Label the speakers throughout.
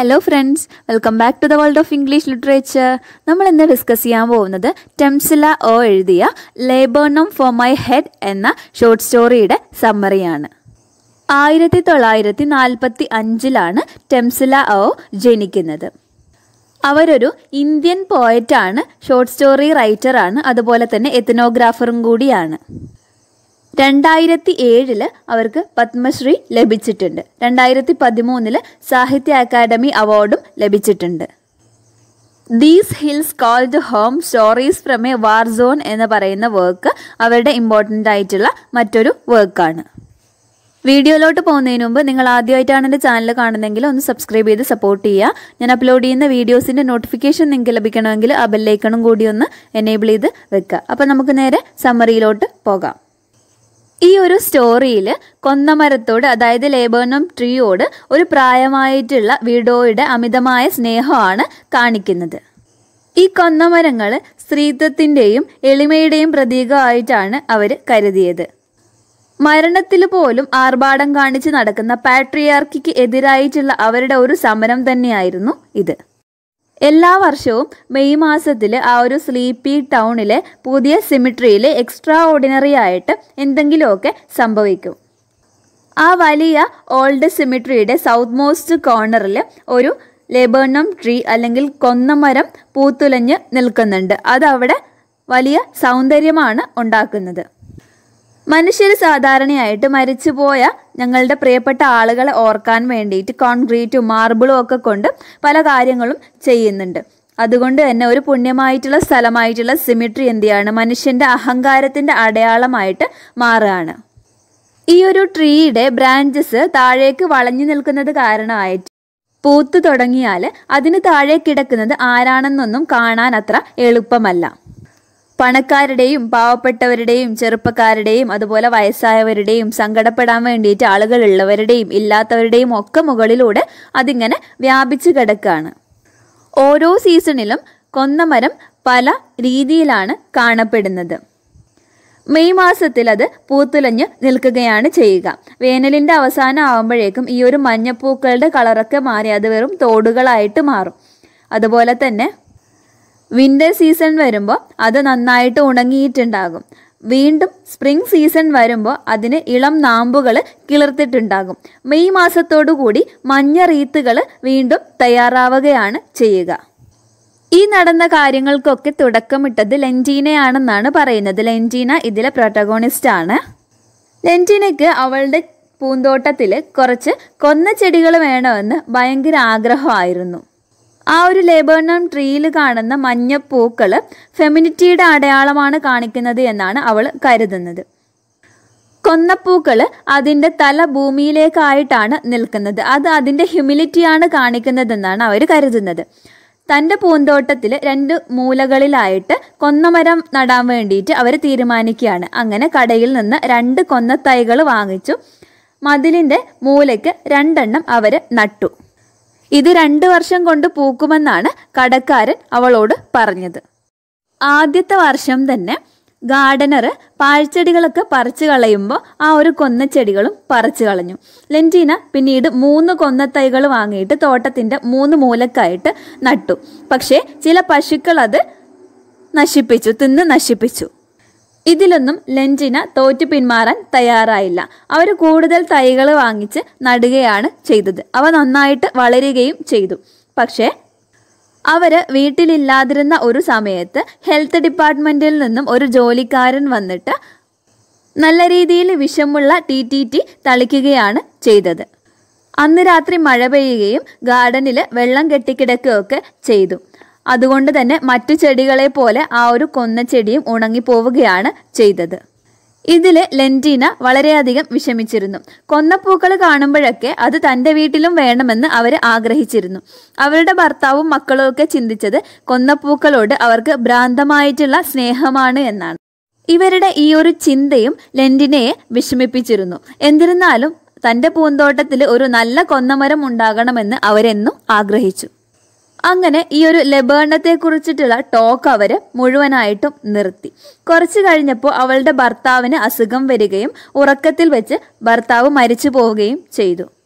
Speaker 1: hello friends welcome back to the world of English literature നമ്മൾ ഇന്ന് discuss ചെയ്യാൻ പോകുന്നത് ടെംസില ഓ എഴുതിയ ലേബേർണം ഫോർ മൈ ഹെഡ് എന്ന ഷോർട്ട് സ്റ്റോറിയുടെ സമ്മറിയാണ് ആയിരത്തി തൊള്ളായിരത്തി നാൽപ്പത്തി അഞ്ചിലാണ് ടെംസില ഓ ജനിക്കുന്നത് അവരൊരു ഇന്ത്യൻ പോയറ്റാണ് ഷോർട്ട് സ്റ്റോറി റൈറ്ററാണ് അതുപോലെ തന്നെ എത്തനോഗ്രാഫറും കൂടിയാണ് രണ്ടായിരത്തി ഏഴില് അവർക്ക് പത്മശ്രീ ലഭിച്ചിട്ടുണ്ട് രണ്ടായിരത്തി പതിമൂന്നില് സാഹിത്യ അക്കാദമി അവാർഡും ലഭിച്ചിട്ടുണ്ട് these hills called home stories from a war zone എന്ന് പറയുന്ന വർക്ക് അവരുടെ ഇമ്പോർട്ടൻ്റ് ആയിട്ടുള്ള മറ്റൊരു വർക്കാണ് വീഡിയോയിലോട്ട് പോകുന്നതിന് മുമ്പ് നിങ്ങൾ ആദ്യമായിട്ടാണ് എൻ്റെ ചാനൽ കാണുന്നതെങ്കിൽ ഒന്ന് സബ്സ്ക്രൈബ് ചെയ്ത് സപ്പോർട്ട് ചെയ്യുക ഞാൻ അപ്ലോഡ് ചെയ്യുന്ന വീഡിയോസിൻ്റെ നോട്ടിഫിക്കേഷൻ നിങ്ങൾക്ക് ലഭിക്കണമെങ്കിൽ ആ ബെല്ലൈക്കണും കൂടി ഒന്ന് എനേബിൾ ചെയ്ത് വെക്കുക അപ്പോൾ നമുക്ക് നേരെ സമ്മറിയിലോട്ട് പോകാം ഈ ഒരു സ്റ്റോറിയിൽ കൊന്നമരത്തോട് അതായത് ലേബേർണം ട്രീയോട് ഒരു പ്രായമായിട്ടുള്ള വിഡോയുടെ അമിതമായ സ്നേഹമാണ് കാണിക്കുന്നത് ഈ കൊന്നമരങ്ങൾ സ്ത്രീത്വത്തിൻ്റെയും എളിമയുടെയും പ്രതീകമായിട്ടാണ് അവർ കരുതിയത് മരണത്തിൽ പോലും ആർഭാടം കാണിച്ച് നടക്കുന്ന പാട്രിയാർക്കിക്ക് എതിരായിട്ടുള്ള അവരുടെ ഒരു സമരം തന്നെയായിരുന്നു ഇത് എല്ലാ വർഷവും മെയ് മാസത്തിൽ ആ ഒരു സ്ലീപ്പി ടൗണിലെ പുതിയ സിമിട്രിയിൽ എക്സ്ട്രാ ഓർഡിനറി ആയിട്ട് എന്തെങ്കിലുമൊക്കെ സംഭവിക്കും ആ വലിയ ഓൾഡ് സിമിട്രിയുടെ സൗത്ത് മോസ്റ്റ് കോർണറിൽ ഒരു ലേബേർണം ട്രീ അല്ലെങ്കിൽ കൊന്നമരം പൂത്തുലഞ്ഞ് നിൽക്കുന്നുണ്ട് അതവിടെ വലിയ സൗന്ദര്യമാണ് ഉണ്ടാക്കുന്നത് മനുഷ്യർ സാധാരണയായിട്ട് മരിച്ചുപോയ ഞങ്ങളുടെ പ്രിയപ്പെട്ട ആളുകളെ ഓർക്കാൻ വേണ്ടിയിട്ട് കോൺക്രീറ്റും മാർബിളും ഒക്കെ കൊണ്ട് പല കാര്യങ്ങളും ചെയ്യുന്നുണ്ട് അതുകൊണ്ട് തന്നെ ഒരു പുണ്യമായിട്ടുള്ള സ്ഥലമായിട്ടുള്ള സിമിട്രി എന്ത് ചെയ്യാണ് മനുഷ്യന്റെ അഹങ്കാരത്തിന്റെ അടയാളമായിട്ട് മാറുകയാണ് ഈ ഒരു ട്രീയുടെ ബ്രാഞ്ചസ് താഴേക്ക് വളഞ്ഞു നിൽക്കുന്നത് കാരണമായിട്ട് പൂത്തു തുടങ്ങിയാൽ അതിന് താഴെ കിടക്കുന്നത് ആരാണെന്നൊന്നും കാണാൻ അത്ര എളുപ്പമല്ല പണക്കാരുടെയും പാവപ്പെട്ടവരുടെയും ചെറുപ്പക്കാരുടെയും അതുപോലെ വയസ്സായവരുടെയും സങ്കടപ്പെടാൻ വേണ്ടിയിട്ട് ആളുകളുള്ളവരുടെയും ഇല്ലാത്തവരുടെയും ഒക്കെ മുകളിലൂടെ അതിങ്ങനെ വ്യാപിച്ചു കിടക്കുകയാണ് ഓരോ സീസണിലും കൊന്നമരം പല രീതിയിലാണ് കാണപ്പെടുന്നത് മെയ് മാസത്തിൽ അത് പൂത്തുലഞ്ഞ് നിൽക്കുകയാണ് ചെയ്യുക വേനലിൻ്റെ അവസാനം ആകുമ്പോഴേക്കും ഈ ഒരു മഞ്ഞപ്പൂക്കളുടെ കളറൊക്കെ മാറി അത് വെറും തോടുകളായിട്ട് മാറും അതുപോലെ തന്നെ വിൻ്റർ സീസൺ വരുമ്പോൾ അത് നന്നായിട്ട് ഉണങ്ങിയിട്ടുണ്ടാകും വീണ്ടും സ്പ്രിംഗ് സീസൺ വരുമ്പോൾ അതിന് ഇളം നാമ്പുകൾ കിളിർത്തിട്ടുണ്ടാകും മെയ് മാസത്തോടുകൂടി മഞ്ഞ റീത്തുകൾ വീണ്ടും തയ്യാറാവുകയാണ് ചെയ്യുക ഈ നടന്ന കാര്യങ്ങൾക്കൊക്കെ തുടക്കമിട്ടത് ലെൻറ്റീനയാണെന്നാണ് പറയുന്നത് ലെൻറ്റീന ഇതിലെ പ്രൊട്ടഗോണിസ്റ്റ് ആണ് ലെൻറ്റീനയ്ക്ക് അവളുടെ പൂന്തോട്ടത്തിൽ കുറച്ച് കൊന്ന ചെടികൾ വേണമെന്ന് ഭയങ്കര ആഗ്രഹമായിരുന്നു ആ ഒരു ലേബേർണം ട്രീയിൽ കാണുന്ന മഞ്ഞപ്പൂക്കൾ ഫെമിനിറ്റിയുടെ അടയാളമാണ് കാണിക്കുന്നത് എന്നാണ് അവൾ കരുതുന്നത് കൊന്നപ്പൂക്കൾ അതിൻ്റെ തല ഭൂമിയിലേക്കായിട്ടാണ് നിൽക്കുന്നത് അത് അതിൻ്റെ ഹ്യൂമിലിറ്റിയാണ് കാണിക്കുന്നതെന്നാണ് അവർ കരുതുന്നത് തൻ്റെ പൂന്തോട്ടത്തിൽ രണ്ട് മൂലകളിലായിട്ട് കൊന്നമരം നടാൻ വേണ്ടിയിട്ട് അവർ തീരുമാനിക്കുകയാണ് അങ്ങനെ കടയിൽ നിന്ന് രണ്ട് കൊന്നത്തൈകൾ വാങ്ങിച്ചു മതിലിൻ്റെ മൂലയ്ക്ക് രണ്ടെണ്ണം അവർ നട്ടു ഇത് രണ്ട് വർഷം കൊണ്ട് പൂക്കുമെന്നാണ് കടക്കാരൻ അവളോട് പറഞ്ഞത് ആദ്യത്തെ വർഷം തന്നെ ഗാർഡനർ പാഴ്ചെടികളൊക്കെ പറിച്ചു കളയുമ്പോൾ ആ ഒരു കൊന്നച്ചെടികളും പറിച്ചു കളഞ്ഞു ലെൻറ്റീന പിന്നീട് മൂന്ന് കൊന്നത്തൈകൾ വാങ്ങിയിട്ട് തോട്ടത്തിൻ്റെ മൂന്ന് മൂലക്കായിട്ട് നട്ടു പക്ഷേ ചില പശുക്കൾ അത് നശിപ്പിച്ചു തിന്ന് നശിപ്പിച്ചു ഇതിലൊന്നും ലെൻറ്റിന തോറ്റു പിന്മാറാൻ തയ്യാറായില്ല അവർ കൂടുതൽ തൈകൾ വാങ്ങിച്ച് നടുകയാണ് ചെയ്തത് അവ നന്നായിട്ട് വളരുകയും ചെയ്തു പക്ഷേ അവർ വീട്ടിലില്ലാതിരുന്ന ഒരു സമയത്ത് ഹെൽത്ത് ഡിപ്പാർട്ട്മെൻറ്റിൽ നിന്നും ഒരു ജോലിക്കാരൻ വന്നിട്ട് നല്ല രീതിയിൽ വിഷമുള്ള ടി ടി ടി തളിക്കുകയാണ് ചെയ്തത് അന്ന് രാത്രി മഴ പെയ്യുകയും ഗാർഡനിൽ വെള്ളം കെട്ടിക്കിടക്കുകയൊക്കെ ചെയ്തു അതുകൊണ്ട് തന്നെ മറ്റു ചെടികളെ പോലെ ആ ഒരു കൊന്ന ചെടിയും ഉണങ്ങിപ്പോവുകയാണ് ചെയ്തത് ഇതിൽ ലെൻറ്റീന വളരെയധികം വിഷമിച്ചിരുന്നു കൊന്നപ്പൂക്കൾ കാണുമ്പോഴൊക്കെ അത് തൻ്റെ വീട്ടിലും വേണമെന്ന് അവർ ആഗ്രഹിച്ചിരുന്നു അവരുടെ ഭർത്താവും മക്കളും ഒക്കെ ചിന്തിച്ചത് കൊന്നപ്പൂക്കളോട് അവർക്ക് ഭ്രാന്തമായിട്ടുള്ള സ്നേഹമാണ് എന്നാണ് ഇവരുടെ ഈ ഒരു ചിന്തയും ലെൻറ്റിനയെ വിഷമിപ്പിച്ചിരുന്നു എന്നിരുന്നാലും തൻ്റെ പൂന്തോട്ടത്തിൽ ഒരു നല്ല കൊന്നമരം ഉണ്ടാകണമെന്ന് അവരെന്നും ആഗ്രഹിച്ചു അങ്ങനെ ഈ ഒരു ലബേർണത്തെ കുറിച്ചിട്ടുള്ള ടോക്ക് അവർ മുഴുവനായിട്ടും നിർത്തി കുറച്ചു കഴിഞ്ഞപ്പോൾ അവളുടെ ഭർത്താവിന് അസുഖം വരികയും ഉറക്കത്തിൽ വെച്ച് ഭർത്താവ് മരിച്ചു പോവുകയും ചെയ്തു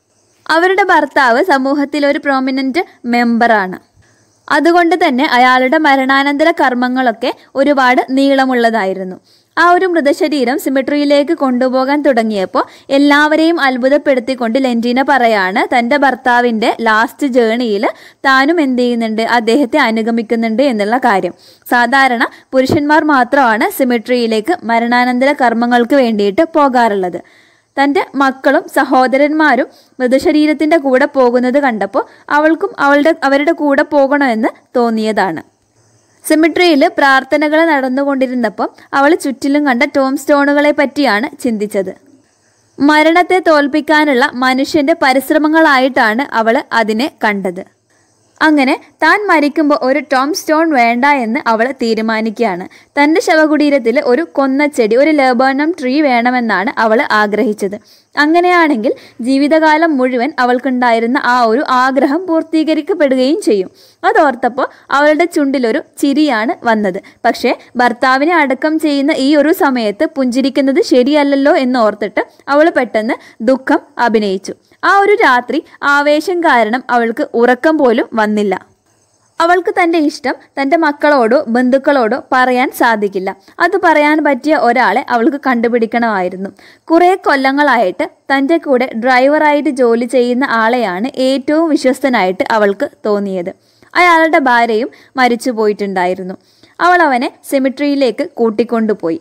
Speaker 1: അവരുടെ ഭർത്താവ് സമൂഹത്തിൽ ഒരു പ്രോമിനന്റ് മെമ്പറാണ് അതുകൊണ്ട് തന്നെ അയാളുടെ മരണാനന്തര കർമ്മങ്ങളൊക്കെ ഒരുപാട് നീളമുള്ളതായിരുന്നു ആ ഒരു മൃതശരീരം സിമിട്രിയിലേക്ക് കൊണ്ടുപോകാൻ തുടങ്ങിയപ്പോൾ എല്ലാവരെയും അത്ഭുതപ്പെടുത്തിക്കൊണ്ട് ലെൻറ്റീന പറയാണ് തൻ്റെ ഭർത്താവിൻ്റെ ലാസ്റ്റ് ജേണിയിൽ താനും എന്ത് ചെയ്യുന്നുണ്ട് അദ്ദേഹത്തെ അനുഗമിക്കുന്നുണ്ട് എന്നുള്ള കാര്യം സാധാരണ പുരുഷന്മാർ മാത്രമാണ് സിമിട്രിയിലേക്ക് മരണാനന്തര കർമ്മങ്ങൾക്ക് വേണ്ടിയിട്ട് പോകാറുള്ളത് തൻ്റെ മക്കളും സഹോദരന്മാരും മൃതശരീരത്തിൻ്റെ കൂടെ പോകുന്നത് കണ്ടപ്പോൾ അവൾക്കും അവളുടെ അവരുടെ കൂടെ പോകണമെന്ന് തോന്നിയതാണ് സെമിട്രിയിൽ പ്രാർത്ഥനകൾ നടന്നുകൊണ്ടിരുന്നപ്പോൾ അവൾ ചുറ്റിലും കണ്ട ടോം സ്റ്റോണുകളെ പറ്റിയാണ് ചിന്തിച്ചത് മരണത്തെ തോൽപ്പിക്കാനുള്ള മനുഷ്യന്റെ പരിശ്രമങ്ങളായിട്ടാണ് അവൾ അതിനെ കണ്ടത് അങ്ങനെ താൻ മരിക്കുമ്പോൾ ഒരു ടോം സ്റ്റോൺ വേണ്ട എന്ന് അവൾ തീരുമാനിക്കുകയാണ് തൻ്റെ ശവകുടീരത്തിൽ ഒരു കൊന്നച്ചെടി ഒരു ലേബേണം ട്രീ വേണമെന്നാണ് അവൾ ആഗ്രഹിച്ചത് അങ്ങനെയാണെങ്കിൽ ജീവിതകാലം മുഴുവൻ അവൾക്കുണ്ടായിരുന്ന ആ ഒരു ആഗ്രഹം പൂർത്തീകരിക്കപ്പെടുകയും ചെയ്യും അതോർത്തപ്പോൾ അവളുടെ ചുണ്ടിലൊരു ചിരിയാണ് വന്നത് പക്ഷേ ഭർത്താവിനെ അടക്കം ചെയ്യുന്ന ഈ ഒരു സമയത്ത് പുഞ്ചിരിക്കുന്നത് ശരിയല്ലല്ലോ എന്ന് ഓർത്തിട്ട് അവൾ പെട്ടെന്ന് ദുഃഖം അഭിനയിച്ചു ആ ഒരു രാത്രി ആവേശം കാരണം അവൾക്ക് ഉറക്കം പോലും വന്നില്ല അവൾക്ക് തൻ്റെ ഇഷ്ടം തൻ്റെ മക്കളോടോ ബന്ധുക്കളോടോ പറയാൻ സാധിക്കില്ല അത് പറയാൻ പറ്റിയ ഒരാളെ അവൾക്ക് കണ്ടുപിടിക്കണമായിരുന്നു കുറേ കൊല്ലങ്ങളായിട്ട് തൻ്റെ കൂടെ ഡ്രൈവറായിട്ട് ജോലി ചെയ്യുന്ന ആളെയാണ് ഏറ്റവും വിശ്വസ്തനായിട്ട് അവൾക്ക് തോന്നിയത് അയാളുടെ ഭാര്യയും മരിച്ചു പോയിട്ടുണ്ടായിരുന്നു അവൾ അവനെ സെമിട്രിയിലേക്ക് കൂട്ടിക്കൊണ്ടുപോയി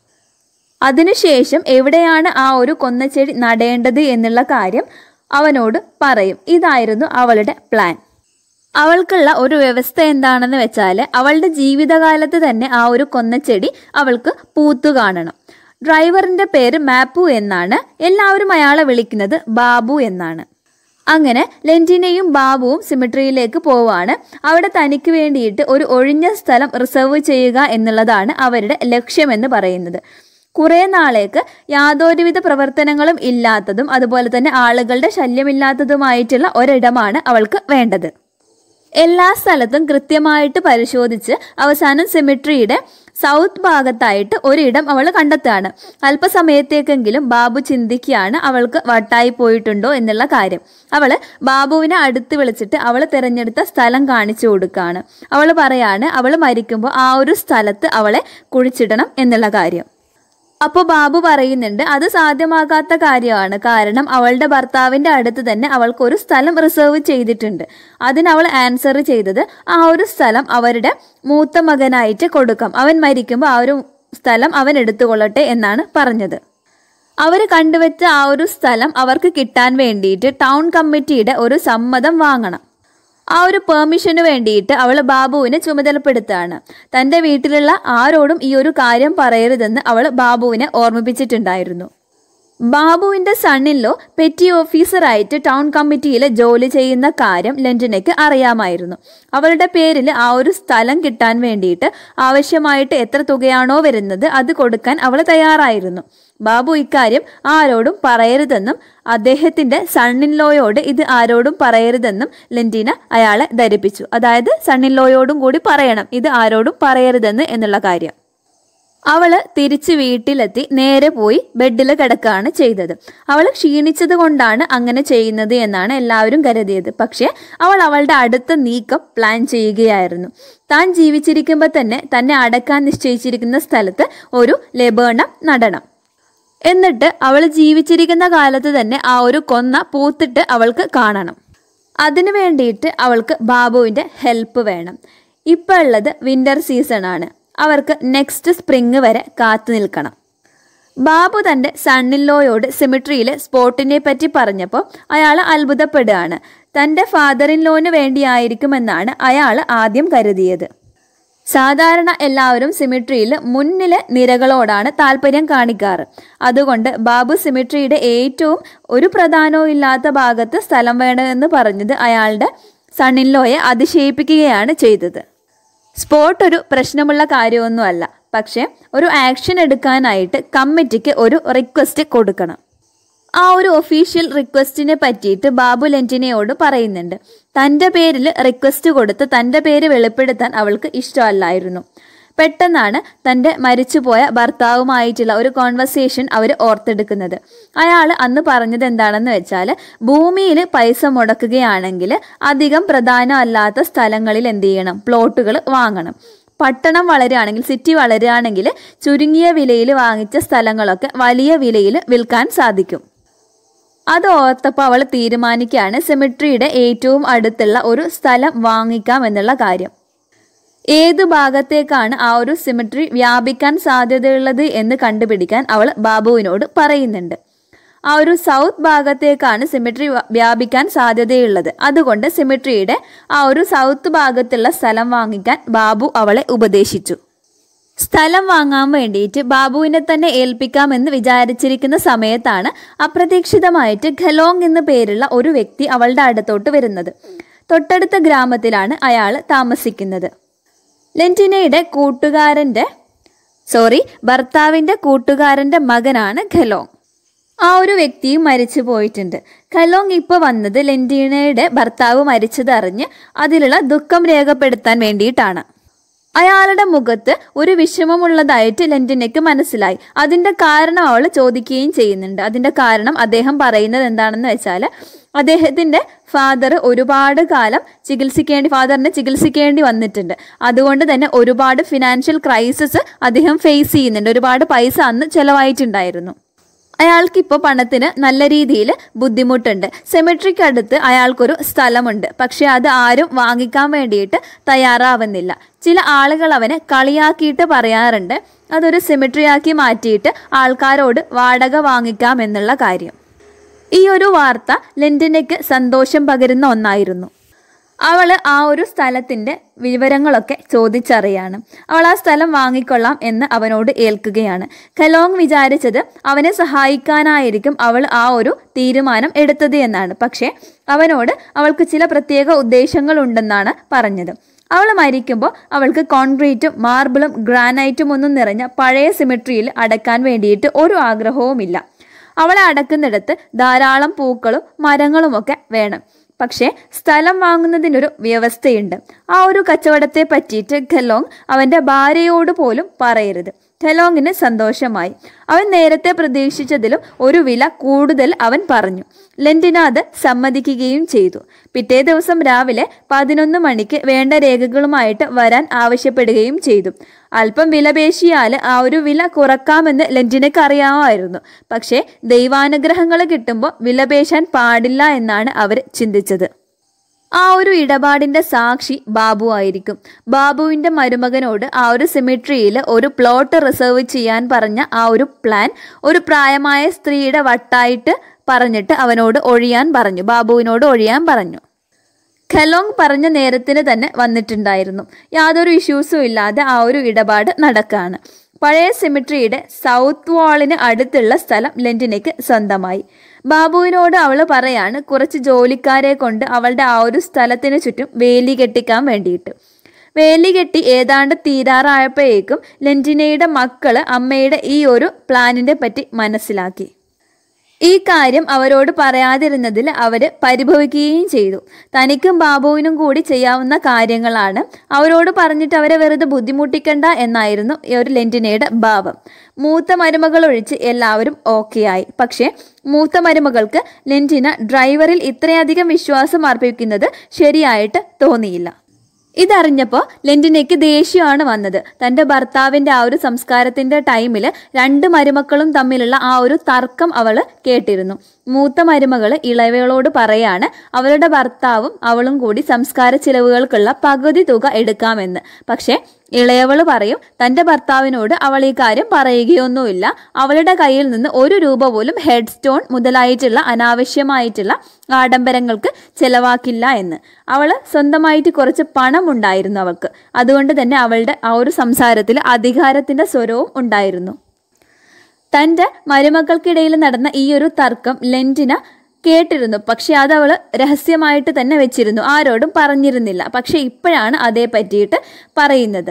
Speaker 1: അതിനുശേഷം എവിടെയാണ് ആ ഒരു കൊന്നച്ചെടി നടേണ്ടത് എന്നുള്ള കാര്യം അവനോട് പറയും ഇതായിരുന്നു അവളുടെ പ്ലാൻ അവൾക്കുള്ള ഒരു വ്യവസ്ഥ എന്താണെന്ന് വെച്ചാൽ അവളുടെ ജീവിതകാലത്ത് തന്നെ ആ ഒരു കൊന്നച്ചെടി അവൾക്ക് പൂത്തു കാണണം ഡ്രൈവറിന്റെ പേര് മാപ്പു എന്നാണ് എല്ലാവരും അയാളെ വിളിക്കുന്നത് ബാബു എന്നാണ് അങ്ങനെ ലെൻറ്റിനെയും ബാബുവും സിമിട്രിയിലേക്ക് പോവാണ് അവിടെ തനിക്ക് വേണ്ടിയിട്ട് ഒരു ഒഴിഞ്ഞ സ്ഥലം റിസർവ് ചെയ്യുക എന്നുള്ളതാണ് അവരുടെ ലക്ഷ്യമെന്ന് പറയുന്നത് കുറേ നാളേക്ക് യാതൊരുവിധ പ്രവർത്തനങ്ങളും ഇല്ലാത്തതും അതുപോലെ തന്നെ ആളുകളുടെ ശല്യമില്ലാത്തതുമായിട്ടുള്ള ഒരിടമാണ് അവൾക്ക് വേണ്ടത് എല്ലാ സ്ഥലത്തും കൃത്യമായിട്ട് പരിശോധിച്ച് അവസാനം സെമിട്രിയുടെ സൗത്ത് ഭാഗത്തായിട്ട് ഒരിടം അവൾ കണ്ടെത്തുകയാണ് അല്പസമയത്തേക്കെങ്കിലും ബാബു ചിന്തിക്കുകയാണ് അവൾക്ക് വട്ടായി പോയിട്ടുണ്ടോ എന്നുള്ള കാര്യം അവൾ ബാബുവിനെ അടുത്ത് വിളിച്ചിട്ട് അവൾ തിരഞ്ഞെടുത്ത സ്ഥലം കാണിച്ചു കൊടുക്കുകയാണ് അവൾ പറയാണ് അവൾ മരിക്കുമ്പോൾ ആ ഒരു സ്ഥലത്ത് അവളെ കുഴിച്ചിടണം എന്നുള്ള കാര്യം അപ്പോൾ ബാബു പറയുന്നുണ്ട് അത് സാധ്യമാകാത്ത കാര്യമാണ് കാരണം അവളുടെ ഭർത്താവിന്റെ അടുത്ത് തന്നെ അവൾക്ക് ഒരു സ്ഥലം റിസർവ് ചെയ്തിട്ടുണ്ട് അതിന് അവൾ ആൻസർ ചെയ്തത് ആ ഒരു സ്ഥലം അവരുടെ മൂത്ത മകനായിട്ട് കൊടുക്കാം അവൻ മരിക്കുമ്പോൾ ആ ഒരു സ്ഥലം അവൻ എടുത്തുകൊള്ളട്ടെ എന്നാണ് പറഞ്ഞത് അവർ കണ്ടുവച്ച ആ ഒരു സ്ഥലം അവർക്ക് കിട്ടാൻ വേണ്ടിയിട്ട് ടൗൺ കമ്മിറ്റിയുടെ ഒരു സമ്മതം വാങ്ങണം ആ ഒരു പെർമിഷന് വേണ്ടിയിട്ട് അവൾ ബാബുവിനെ ചുമതലപ്പെടുത്താണ് തൻ്റെ വീട്ടിലുള്ള ആരോടും ഈ ഒരു കാര്യം പറയരുതെന്ന് അവൾ ബാബുവിനെ ഓർമ്മിപ്പിച്ചിട്ടുണ്ടായിരുന്നു ബാബുവിന്റെ സണ്ണിലോ പെറ്റി ഓഫീസറായിട്ട് ടൗൺ കമ്മിറ്റിയിൽ ജോലി ചെയ്യുന്ന കാര്യം ലണ്ടനയ്ക്ക് അറിയാമായിരുന്നു അവളുടെ പേരിൽ ആ ഒരു സ്ഥലം കിട്ടാൻ വേണ്ടിയിട്ട് ആവശ്യമായിട്ട് എത്ര തുകയാണോ വരുന്നത് അത് കൊടുക്കാൻ അവൾ തയ്യാറായിരുന്നു ബാബു ഇക്കാര്യം ആരോടും പറയരുതെന്നും അദ്ദേഹത്തിന്റെ സണ്ണിൻലോയോട് ഇത് ആരോടും പറയരുതെന്നും ലെന്റീന അയാളെ ധരിപ്പിച്ചു അതായത് സണ്ണിൻലോയോടും കൂടി പറയണം ഇത് ആരോടും പറയരുതെന്ന് എന്നുള്ള കാര്യം അവള് തിരിച്ച് വീട്ടിലെത്തി നേരെ പോയി ബെഡിൽ കിടക്കുകയാണ് ചെയ്തത് അവൾ ക്ഷീണിച്ചത് കൊണ്ടാണ് അങ്ങനെ ചെയ്യുന്നത് എന്നാണ് എല്ലാവരും കരുതിയത് പക്ഷേ അവൾ അവളുടെ അടുത്ത നീക്കം പ്ലാൻ ചെയ്യുകയായിരുന്നു താൻ ജീവിച്ചിരിക്കുമ്പോൾ തന്നെ തന്നെ അടക്കാൻ നിശ്ചയിച്ചിരിക്കുന്ന സ്ഥലത്ത് ഒരു ലെബേണം നടണം എന്നിട്ട് അവൾ ജീവിച്ചിരിക്കുന്ന കാലത്ത് തന്നെ ആ ഒരു കൊന്ന പൂത്തിട്ട് അവൾക്ക് കാണണം അതിനു വേണ്ടിയിട്ട് അവൾക്ക് ബാബുവിൻ്റെ ഹെൽപ്പ് വേണം ഇപ്പോൾ ഉള്ളത് വിൻ്റർ സീസൺ ആണ് അവർക്ക് നെക്സ്റ്റ് സ്പ്രിങ് വരെ കാത്തു നിൽക്കണം ബാബു തൻ്റെ സണ്ണിൻലോയോട് സിമിട്രിയിലെ സ്പോട്ടിനെ പറ്റി പറഞ്ഞപ്പോൾ അയാൾ അത്ഭുതപ്പെടുകയാണ് തൻ്റെ ഫാദർ ഇൻ ലോന് വേണ്ടിയായിരിക്കുമെന്നാണ് അയാൾ ആദ്യം കരുതിയത് സാധാരണ എല്ലാവരും സിമിട്രിയിൽ മുന്നിലെ നിരകളോടാണ് താല്പര്യം കാണിക്കാറ് അതുകൊണ്ട് ബാബു സിമിട്രിയുടെ ഏറ്റവും ഒരു പ്രധാനവും ഇല്ലാത്ത ഭാഗത്ത് സ്ഥലം വേണമെന്ന് പറഞ്ഞത് അയാളുടെ സണ്ണിൻലോയെ അതിശയിപ്പിക്കുകയാണ് ചെയ്തത് സ്പോട്ട് ഒരു പ്രശ്നമുള്ള കാര്യമൊന്നുമല്ല പക്ഷേ ഒരു ആക്ഷൻ എടുക്കാനായിട്ട് കമ്മിറ്റിക്ക് ഒരു റിക്വസ്റ്റ് കൊടുക്കണം ആ ഒരു ഒഫീഷ്യൽ റിക്വസ്റ്റിനെ പറ്റിയിട്ട് ബാബു ലെന്റിനയോട് പറയുന്നുണ്ട് തൻ്റെ പേരിൽ റിക്വസ്റ്റ് കൊടുത്ത് തൻ്റെ പേര് വെളിപ്പെടുത്താൻ അവൾക്ക് ഇഷ്ടമല്ലായിരുന്നു പെട്ടെന്നാണ് തൻ്റെ മരിച്ചുപോയ ഭർത്താവുമായിട്ടുള്ള ഒരു കോൺവെർസേഷൻ അവർ ഓർത്തെടുക്കുന്നത് അയാൾ അന്ന് പറഞ്ഞത് എന്താണെന്ന് വെച്ചാൽ ഭൂമിയിൽ പൈസ മുടക്കുകയാണെങ്കിൽ അധികം പ്രധാനമല്ലാത്ത സ്ഥലങ്ങളിൽ എന്ത് ചെയ്യണം പ്ലോട്ടുകൾ വാങ്ങണം പട്ടണം വളരുകയാണെങ്കിൽ സിറ്റി വളരുകയാണെങ്കിൽ ചുരുങ്ങിയ വിലയിൽ വാങ്ങിച്ച സ്ഥലങ്ങളൊക്കെ വലിയ വിലയിൽ വിൽക്കാൻ സാധിക്കും അത് ഓർത്തപ്പോൾ അവൾ തീരുമാനിക്കുകയാണ് സെമിട്രിയുടെ ഏറ്റവും അടുത്തുള്ള ഒരു സ്ഥലം വാങ്ങിക്കാം എന്നുള്ള കാര്യം ഏത് ഭാഗത്തേക്കാണ് ആ ഒരു സിമിട്രി വ്യാപിക്കാൻ സാധ്യതയുള്ളത് എന്ന് കണ്ടുപിടിക്കാൻ അവൾ ബാബുവിനോട് പറയുന്നുണ്ട് ആ ഒരു സൗത്ത് ഭാഗത്തേക്കാണ് സിമിട്രി വ്യാപിക്കാൻ സാധ്യതയുള്ളത് അതുകൊണ്ട് സിമിട്രിയുടെ ആ ഒരു സൗത്ത് ഭാഗത്തുള്ള സ്ഥലം വാങ്ങിക്കാൻ ബാബു അവളെ ഉപദേശിച്ചു സ്ഥലം വാങ്ങാൻ വേണ്ടിയിട്ട് ബാബുവിനെ തന്നെ ഏൽപ്പിക്കാമെന്ന് വിചാരിച്ചിരിക്കുന്ന സമയത്താണ് അപ്രതീക്ഷിതമായിട്ട് ഖലോങ് എന്ന പേരുള്ള ഒരു വ്യക്തി അവളുടെ അടുത്തോട്ട് വരുന്നത് തൊട്ടടുത്ത ഗ്രാമത്തിലാണ് അയാൾ താമസിക്കുന്നത് ലെന്റിനയുടെ കൂട്ടുകാരൻ്റെ സോറി ഭർത്താവിൻ്റെ കൂട്ടുകാരൻ്റെ മകനാണ് ഖലോങ് ആ ഒരു വ്യക്തിയും മരിച്ചു പോയിട്ടുണ്ട് ഖലോങ് ഇപ്പോൾ വന്നത് ലെന്റീനയുടെ ഭർത്താവ് മരിച്ചതറിഞ്ഞ് അതിലുള്ള ദുഃഖം രേഖപ്പെടുത്താൻ വേണ്ടിയിട്ടാണ് അയാളുടെ മുഖത്ത് ഒരു വിഷമമുള്ളതായിട്ട് ലെന്റിനയ്ക്ക് മനസ്സിലായി അതിന്റെ കാരണം അവൾ ചോദിക്കുകയും ചെയ്യുന്നുണ്ട് അതിന്റെ കാരണം അദ്ദേഹം പറയുന്നത് എന്താണെന്ന് വെച്ചാൽ അദ്ദേഹത്തിന്റെ ഫാദർ ഒരുപാട് കാലം ചികിത്സിക്കേണ്ടി ഫാദറിനെ ചികിത്സിക്കേണ്ടി വന്നിട്ടുണ്ട് അതുകൊണ്ട് തന്നെ ഒരുപാട് ഫിനാൻഷ്യൽ ക്രൈസിസ് അദ്ദേഹം ഫേസ് ചെയ്യുന്നുണ്ട് ഒരുപാട് പൈസ അന്ന് ചെലവായിട്ടുണ്ടായിരുന്നു അയാൾക്കിപ്പോൾ പണത്തിന് നല്ല രീതിയിൽ ബുദ്ധിമുട്ടുണ്ട് സെമിട്രിക്ക് അടുത്ത് അയാൾക്കൊരു സ്ഥലമുണ്ട് പക്ഷെ അത് ആരും വാങ്ങിക്കാൻ വേണ്ടിയിട്ട് തയ്യാറാവുന്നില്ല ചില ആളുകൾ അവനെ കളിയാക്കിയിട്ട് പറയാറുണ്ട് അതൊരു സിമിട്രിയാക്കി മാറ്റിയിട്ട് ആൾക്കാരോട് വാടക വാങ്ങിക്കാം എന്നുള്ള കാര്യം ഈ ഒരു വാർത്ത ലെൻറ്റിനയ്ക്ക് സന്തോഷം പകരുന്ന ഒന്നായിരുന്നു അവൾ ആ ഒരു സ്ഥലത്തിൻ്റെ വിവരങ്ങളൊക്കെ ചോദിച്ചറിയാണ് അവൾ ആ സ്ഥലം വാങ്ങിക്കൊള്ളാം എന്ന് അവനോട് ഏൽക്കുകയാണ് ഖലോങ് വിചാരിച്ചത് അവനെ സഹായിക്കാനായിരിക്കും അവൾ ആ ഒരു തീരുമാനം എടുത്തത് എന്നാണ് പക്ഷേ അവനോട് അവൾക്ക് ചില പ്രത്യേക ഉദ്ദേശങ്ങളുണ്ടെന്നാണ് പറഞ്ഞത് അവൾ മരിക്കുമ്പോൾ അവൾക്ക് കോൺക്രീറ്റും മാർബിളും ഗ്രാനൈറ്റും ഒന്നും നിറഞ്ഞ പഴയ സിമിട്രിയിൽ അടക്കാൻ വേണ്ടിയിട്ട് ഒരു ആഗ്രഹവുമില്ല അവളെ അടക്കുന്നിടത്ത് ധാരാളം പൂക്കളും മരങ്ങളുമൊക്കെ വേണം പക്ഷേ സ്ഥലം വാങ്ങുന്നതിനൊരു വ്യവസ്ഥയുണ്ട് ആ ഒരു കച്ചവടത്തെ പറ്റിയിട്ട് ഖലോങ് അവൻ്റെ ഭാര്യയോട് പോലും പറയരുത് ഖലോങ്ങിന് സന്തോഷമായി അവൻ നേരത്തെ പ്രതീക്ഷിച്ചതിലും ഒരു വില കൂടുതൽ അവൻ പറഞ്ഞു ലെൻറ്റിന അത് സമ്മതിക്കുകയും ചെയ്തു പിറ്റേ ദിവസം രാവിലെ പതിനൊന്ന് മണിക്ക് വേണ്ട രേഖകളുമായിട്ട് വരാൻ ആവശ്യപ്പെടുകയും ചെയ്തു അല്പം വിലപേശിയാൽ ആ ഒരു വില കുറക്കാമെന്ന് ലെൻറ്റിനക്ക് അറിയാമായിരുന്നു പക്ഷേ ദൈവാനുഗ്രഹങ്ങൾ കിട്ടുമ്പോൾ വിലപേശാൻ പാടില്ല എന്നാണ് അവർ ചിന്തിച്ചത് ആ ഒരു ഇടപാടിന്റെ സാക്ഷി ബാബു ആയിരിക്കും ബാബുവിന്റെ മരുമകനോട് ആ ഒരു സിമിട്രിയിൽ ഒരു പ്ലോട്ട് റിസർവ് ചെയ്യാൻ പറഞ്ഞ ആ ഒരു പ്ലാൻ ഒരു പ്രായമായ സ്ത്രീയുടെ വട്ടായിട്ട് പറഞ്ഞിട്ട് അവനോട് ഒഴിയാൻ പറഞ്ഞു ബാബുവിനോട് ഒഴിയാൻ പറഞ്ഞു ഖലോങ് പറഞ്ഞ നേരത്തിന് തന്നെ വന്നിട്ടുണ്ടായിരുന്നു യാതൊരു ഇഷ്യൂസും ഇല്ലാതെ ആ ഒരു ഇടപാട് നടക്കാണ് പഴയ സിമിട്രിയുടെ സൗത്ത് വാളിന് അടുത്തുള്ള സ്ഥലം ലെന്റിനയ്ക്ക് സ്വന്തമായി ബാബുവിനോട് അവൾ പറയാണ് കുറച്ച് ജോലിക്കാരെ കൊണ്ട് അവളുടെ ആ ഒരു സ്ഥലത്തിന് ചുറ്റും വേലി കെട്ടിക്കാൻ വേണ്ടിയിട്ട് വേലി കെട്ടി ഏതാണ്ട് തീരാറായപ്പോഴേക്കും ലെന്റിനയുടെ മക്കള് അമ്മയുടെ ഈ ഒരു പ്ലാനിനെ പറ്റി മനസ്സിലാക്കി ഈ കാര്യം അവരോട് പറയാതിരുന്നതിൽ അവർ പരിഭവിക്കുകയും ചെയ്തു തനിക്കും ബാബുവിനും കൂടി ചെയ്യാവുന്ന കാര്യങ്ങളാണ് അവരോട് പറഞ്ഞിട്ട് അവരെ വെറുതെ ബുദ്ധിമുട്ടിക്കണ്ട എന്നായിരുന്നു ഈ ഒരു ലെന്റിനയുടെ ഭാവം മൂത്ത മരുമകൾ ഒഴിച്ച് എല്ലാവരും ഓക്കെയായി പക്ഷേ മൂത്ത മരുമകൾക്ക് ലെന്റിന ഡ്രൈവറിൽ ഇത്രയധികം വിശ്വാസം അർപ്പിക്കുന്നത് ശരിയായിട്ട് തോന്നിയില്ല ഇതറിഞ്ഞപ്പോൾ ലെന്റിനയ്ക്ക് ദേഷ്യമാണ് വന്നത് തൻ്റെ ഭർത്താവിൻ്റെ ആ ഒരു സംസ്കാരത്തിൻ്റെ ടൈമിൽ രണ്ട് മരുമക്കളും തമ്മിലുള്ള ആ ഒരു തർക്കം അവൾ കേട്ടിരുന്നു മൂത്ത മരുമകൾ ഇളവകളോട് പറയാണ് അവളുടെ ഭർത്താവും അവളും കൂടി സംസ്കാര ചിലവുകൾക്കുള്ള പകുതി തുക എടുക്കാമെന്ന് പക്ഷേ ഇളയവള് പറയും തൻ്റെ ഭർത്താവിനോട് അവൾ ഈ കാര്യം പറയുകയൊന്നുമില്ല അവളുടെ കയ്യിൽ നിന്ന് ഒരു രൂപ പോലും ഹെഡ് സ്റ്റോൺ മുതലായിട്ടുള്ള അനാവശ്യമായിട്ടുള്ള ആഡംബരങ്ങൾക്ക് ചെലവാക്കില്ല എന്ന് അവൾ സ്വന്തമായിട്ട് കുറച്ച് പണം ഉണ്ടായിരുന്നു അവൾക്ക് അതുകൊണ്ട് തന്നെ അവളുടെ ആ ഒരു സംസാരത്തിൽ അധികാരത്തിൻ്റെ സ്വരവും ഉണ്ടായിരുന്നു തൻ്റെ മരുമക്കൾക്കിടയിൽ നടന്ന ഈ ഒരു തർക്കം ലെൻറ്റിന കേട്ടിരുന്നു പക്ഷെ അത് അവൾ രഹസ്യമായിട്ട് തന്നെ വെച്ചിരുന്നു ആരോടും പറഞ്ഞിരുന്നില്ല പക്ഷെ ഇപ്പോഴാണ് അതേ പറ്റിയിട്ട് പറയുന്നത്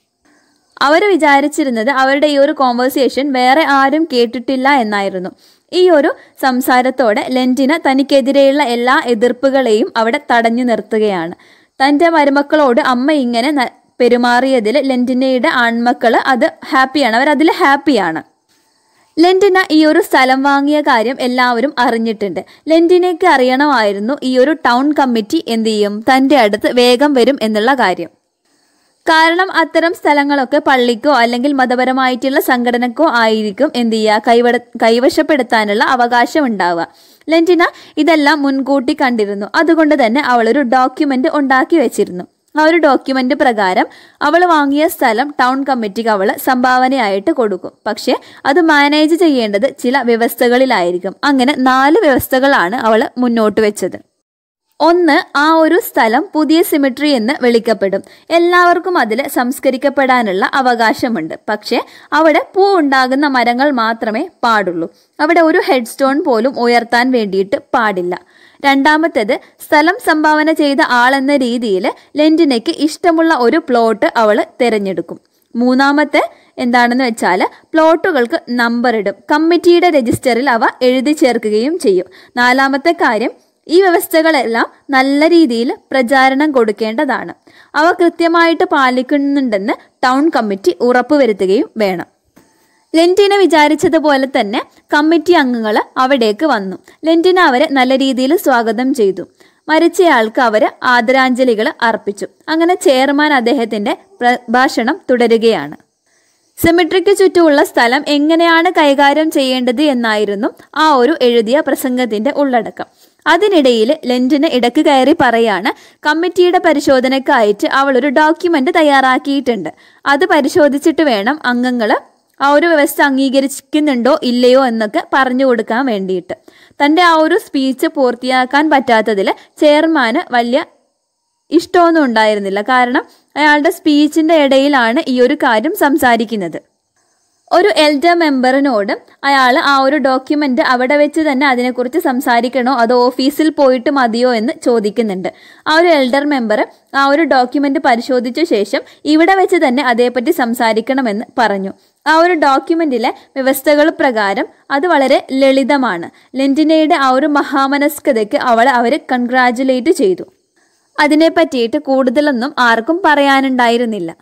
Speaker 1: അവർ വിചാരിച്ചിരുന്നത് അവരുടെ ഈ ഒരു കോൺവേഴ്സേഷൻ വേറെ ആരും കേട്ടിട്ടില്ല എന്നായിരുന്നു ഈ ഒരു സംസാരത്തോടെ ലെൻറ്റിന തനിക്കെതിരെയുള്ള എല്ലാ എതിർപ്പുകളെയും അവിടെ തടഞ്ഞു നിർത്തുകയാണ് തൻ്റെ മരുമക്കളോട് അമ്മ ഇങ്ങനെ ന- പെരുമാറിയതിൽ ലെന്റിനയുടെ ആൺമക്കൾ അത് ഹാപ്പിയാണ് അവർ അതിൽ ഹാപ്പിയാണ് ലെന്റിന ഈ ഒരു സ്ഥലം വാങ്ങിയ കാര്യം എല്ലാവരും അറിഞ്ഞിട്ടുണ്ട് ലെന്റിനയ്ക്ക് അറിയണമായിരുന്നു ഈ ഒരു ടൗൺ കമ്മിറ്റി എന്ത് ചെയ്യും തൻ്റെ അടുത്ത് വേഗം വരും എന്നുള്ള കാര്യം കാരണം അത്തരം സ്ഥലങ്ങളൊക്കെ പള്ളിക്കോ അല്ലെങ്കിൽ മതപരമായിട്ടുള്ള സംഘടനക്കോ ആയിരിക്കും എന്ത് ചെയ്യുക കൈവട കൈവശപ്പെടുത്താനുള്ള അവകാശം ഉണ്ടാവുക ലെന്റിന ഇതെല്ലാം മുൻകൂട്ടി കണ്ടിരുന്നു അതുകൊണ്ട് തന്നെ അവളൊരു ഡോക്യുമെന്റ് ഉണ്ടാക്കി വെച്ചിരുന്നു ആ ഒരു ഡോക്യുമെന്റ് പ്രകാരം അവൾ വാങ്ങിയ സ്ഥലം ടൗൺ കമ്മിറ്റിക്ക് അവൾ സംഭാവനയായിട്ട് കൊടുക്കും പക്ഷേ അത് മാനേജ് ചെയ്യേണ്ടത് ചില വ്യവസ്ഥകളിലായിരിക്കും അങ്ങനെ നാല് വ്യവസ്ഥകളാണ് അവൾ മുന്നോട്ട് വെച്ചത് ഒന്ന് ആ ഒരു സ്ഥലം പുതിയ സിമിട്രി എന്ന് വിളിക്കപ്പെടും എല്ലാവർക്കും അതിൽ സംസ്കരിക്കപ്പെടാനുള്ള അവകാശമുണ്ട് പക്ഷേ അവിടെ പൂ ഉണ്ടാകുന്ന മരങ്ങൾ മാത്രമേ പാടുള്ളൂ അവിടെ ഒരു ഹെഡ് സ്റ്റോൺ പോലും ഉയർത്താൻ വേണ്ടിയിട്ട് പാടില്ല രണ്ടാമത്തേത് സ്ഥലം സംഭാവന ചെയ്ത ആളെന്ന രീതിയിൽ ലെന്റിനയ്ക്ക് ഇഷ്ടമുള്ള ഒരു പ്ലോട്ട് അവൾ തിരഞ്ഞെടുക്കും മൂന്നാമത്തെ എന്താണെന്ന് വെച്ചാൽ പ്ലോട്ടുകൾക്ക് നമ്പർ ഇടും കമ്മിറ്റിയുടെ രജിസ്റ്ററിൽ അവ എഴുതി ചേർക്കുകയും ചെയ്യും നാലാമത്തെ കാര്യം ഈ വ്യവസ്ഥകളെല്ലാം നല്ല രീതിയിൽ പ്രചാരണം കൊടുക്കേണ്ടതാണ് അവ കൃത്യമായിട്ട് പാലിക്കുന്നുണ്ടെന്ന് ടൗൺ കമ്മിറ്റി ഉറപ്പുവരുത്തുകയും വേണം ലെന്റിന വിചാരിച്ചതുപോലെ തന്നെ കമ്മിറ്റി അംഗങ്ങൾ അവിടേക്ക് വന്നു ലെന്റിന അവരെ നല്ല രീതിയിൽ സ്വാഗതം ചെയ്തു മരിച്ചയാൾക്ക് അവർ ആദരാഞ്ജലികൾ അർപ്പിച്ചു അങ്ങനെ ചെയർമാൻ അദ്ദേഹത്തിന്റെ പ്രഭാഷണം തുടരുകയാണ് സിമിട്രിക്ക് ചുറ്റുമുള്ള സ്ഥലം എങ്ങനെയാണ് കൈകാര്യം ചെയ്യേണ്ടത് എന്നായിരുന്നു ആ ഒരു എഴുതിയ പ്രസംഗത്തിന്റെ ഉള്ളടക്കം അതിനിടയിൽ ലെന്റിന് ഇടക്ക് കയറി പറയാണ് കമ്മിറ്റിയുടെ പരിശോധനയ്ക്കായിട്ട് അവൾ ഒരു ഡോക്യുമെന്റ് തയ്യാറാക്കിയിട്ടുണ്ട് അത് പരിശോധിച്ചിട്ട് വേണം അംഗങ്ങൾ ആ ഒരു വ്യവസ്ഥ അംഗീകരിക്കുന്നുണ്ടോ ഇല്ലയോ എന്നൊക്കെ പറഞ്ഞു കൊടുക്കാൻ വേണ്ടിയിട്ട് തൻ്റെ ആ ഒരു സ്പീച്ച് പൂർത്തിയാക്കാൻ പറ്റാത്തതിൽ ചെയർമാന് വലിയ ഇഷ്ടമൊന്നും ഉണ്ടായിരുന്നില്ല കാരണം അയാളുടെ സ്പീച്ചിന്റെ ഇടയിലാണ് ഈ ഒരു കാര്യം സംസാരിക്കുന്നത് ഒരു എൽഡർ മെമ്പറിനോട് അയാൾ ആ ഒരു ഡോക്യുമെന്റ് അവിടെ വെച്ച് തന്നെ അതിനെക്കുറിച്ച് സംസാരിക്കണോ അതോ ഓഫീസിൽ പോയിട്ട് മതിയോ എന്ന് ചോദിക്കുന്നുണ്ട് ആ ഒരു എൽഡർ മെമ്പർ ആ ഒരു ഡോക്യുമെന്റ് പരിശോധിച്ച ശേഷം ഇവിടെ വെച്ച് തന്നെ അതേപ്പറ്റി സംസാരിക്കണമെന്ന് പറഞ്ഞു ആ ഒരു ഡോക്യുമെന്റിലെ വ്യവസ്ഥകൾ പ്രകാരം അത് വളരെ ലളിതമാണ് ലെന്റിനയുടെ ആ ഒരു മഹാമനസ്കതയ്ക്ക് അവളെ അവർ കൺഗ്രാജുലേറ്റ് ചെയ്തു അതിനെ പറ്റിയിട്ട് കൂടുതലൊന്നും ആർക്കും പറയാനുണ്ടായിരുന്നില്ല